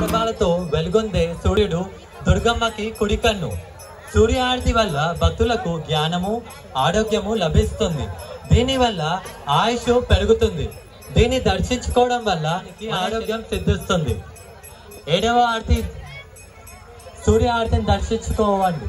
దీపాలతో వెలుగొందే సూర్యుడు దుర్గమ్మకి కుడి కన్ను సూర్య ఆరతి వల్ల భక్తులకు జ్ఞానము ఆరోగ్యము లభిస్తుంది దీని వల్ల ఆయుష్ పెరుగుతుంది దీన్ని దర్శించుకోవడం వల్ల మనకి ఆరోగ్యం సిద్ధిస్తుంది ఏడవ ఆరతి సూర్య ఆరతిని దర్శించుకోవండి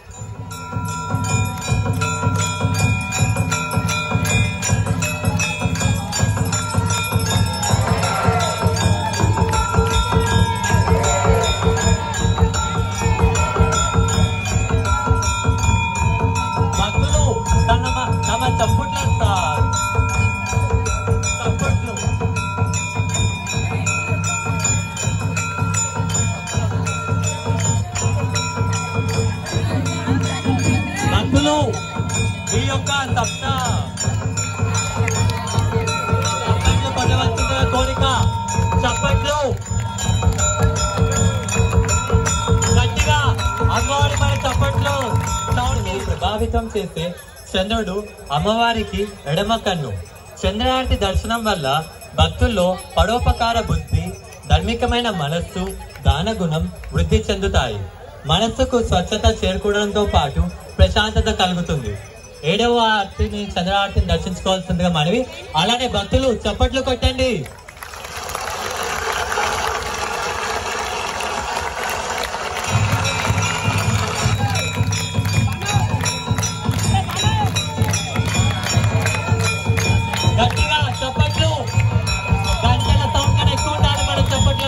భక్తులు తమ తమ చప్పుట్ల చప్పట్లు భక్తులు ఈ యొక్క సప్త సప్తమిని కొట్టవలసిన కోరిక చప్పట్లు గట్టిగా అమ్మవారి మన చప్పట్లు సౌండ్ ప్రభావితం చేసే చంద్రుడు అమ్మవారికి ఎడమ కన్ను చంద్రహారతి దర్శనం వల్ల భక్తుల్లో పరోపకార బుద్ధి ధార్మికమైన మనస్సు దాన గుణం వృద్ధి చెందుతాయి మనస్సుకు స్వచ్ఛత చేరుకోవడంతో పాటు ప్రశాంతత కలుగుతుంది ఏడవ ఆర్తిని చంద్రహారతిని దర్శించుకోవాల్సిందిగా మనవి అలానే భక్తులు చప్పట్లు కొట్టండి గట్టిగా చప్పట్లు గంటల సౌండ్ కన్నా ఎక్కువ ఉండాలి మన చప్పట్లు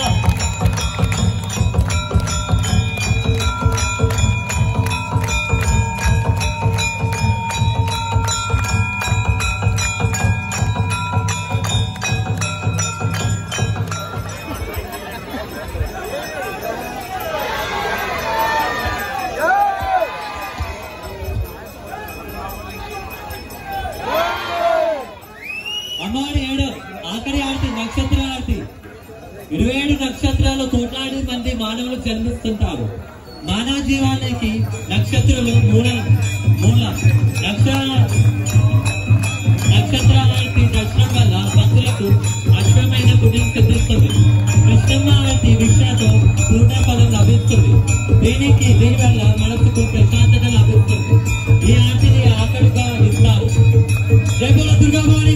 అమ్మవారి ఏడు ఆఖరి ఆరతి నక్షత్ర ఆరతి ఇరవై ఏడు నక్షత్రాలు కోట్లాది మంది మానవులు జన్మిస్తుంటారు మానవ జీవానికి నక్షత్రాలు మూల మూల నక్ష నక్షత్రాలకి దర్శనం వల్ల భక్తులకు అశ్వమైన పుణ్యం సిద్ధిస్తుంది కృష్ణమ్మ ఆరతి వీక్షతో పూర్ణ ఫలం లభిస్తుంది దీనికి దీని వల్ల మనసుకు ప్రశాంతత లభిస్తుంది ఈ ఆరతిని ఆఖరుగా ఇస్తారు జై బోలో దుర్గా భవాని